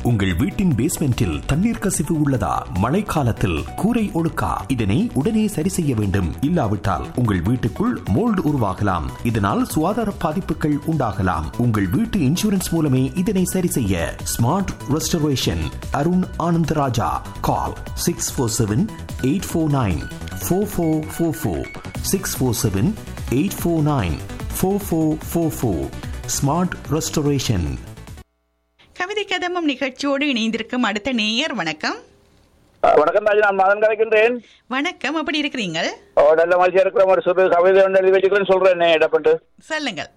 உங்கள் வீட்டின் பேஸ்மெண்டில் தண்ணீர் கசிவு உள்ளதா மழைக்காலத்தில் கூரை ஒழுக்கா இதனை உடனே சரி செய்ய வேண்டும் இல்லாவிட்டால் உங்கள் வீட்டுக்குள் மோல்டு உருவாகலாம் இதனால் சுகாதார பாதிப்புகள் உண்டாகலாம் உங்கள் வீட்டு இன்சூரன்ஸ் மூலமே இதனை சரி செய்ய smart restoration Arun Anandaraja call six four seven eight four nine four four four four six four seven eight four nine four four four four smart restoration கவிதை கதம்பம் நிகழ்ச்சியோடு இணைந்திருக்கும் அடுத்த நேயர் வணக்கம் வணக்கம் ராஜ் நான் மதன் கலைக்கின்றேன் வணக்கம் அப்படி இருக்கிறீங்க ஓ, நல்ல மனுஷன் இருக்கிற ஒரு சிறு கவிதை ஒன்று எழுதி வச்சுக்கிறேன்னு சொல்றேன் இடப்பட்டு சொல்லுங்கள்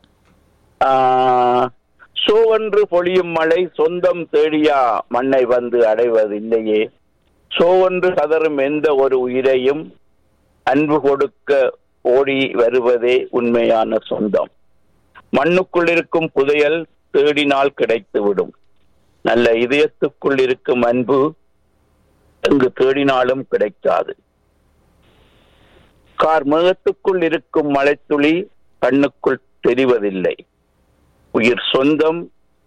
சோவென்று பொழியும் மழை சொந்தம் தேடியா மண்ணை வந்து அடைவதில்லையே சோவென்று கதறும் எந்த ஒரு உயிரையும் அன்பு கொடுக்க ஓடி வருவதே உண்மையான சொந்தம் மண்ணுக்குள் இருக்கும் புதையல் தேடினால் கிடைத்துவிடும் நல்ல இதயத்துக்குள் இருக்கும் அன்பு எங்கு தேடினாலும் கிடைக்காது கார் மேகத்துக்குள் இருக்கும் மழைத்துளி கண்ணுக்குள் தெரிவதில்லை உயிர் சொந்தம்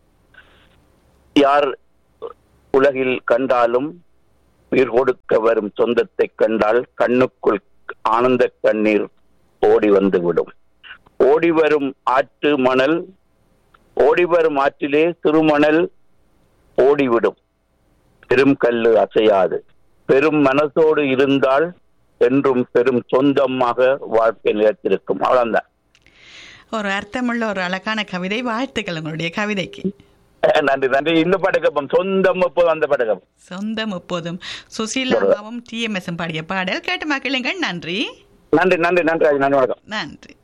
யார் உலகில் கண்டாலும் உயிர் கொடுக்க வரும் சொந்தத்தை கண்டால் கண்ணுக்குள் ஆனந்த கண்ணீர் ஓடி வந்துவிடும் ஓடி வரும் ஆற்று மணல் ஓடி வரும் ஆற்றிலே திருமணல் ஓடிவிடும் பெரும் கல்லு அசையாது பெரும் மனசோடு இருந்தால் என்றும் பெரும் சொந்தமாக வாழ்க்கை நிலைத்திருக்கும் அவ்வளவுதான் ஒரு அர்த்தமுள்ள ஒரு அழகான கவிதை வாழ்த்துக்கள் உங்களுடைய கவிதைக்கு அஹ் நன்றி நன்றி இந்த படக்கப்பம் சொந்தம் எப்போது அந்த படக்கம் சொந்தம் எப்போதும் சுசீலாவும் டிஎம்எஸும் பாடிய பாடல் கேட்டு மக்களுங்கள் நன்றி நன்றி நன்றி நன்றி ராஜ் நன்றி வணக்கம் நன்றி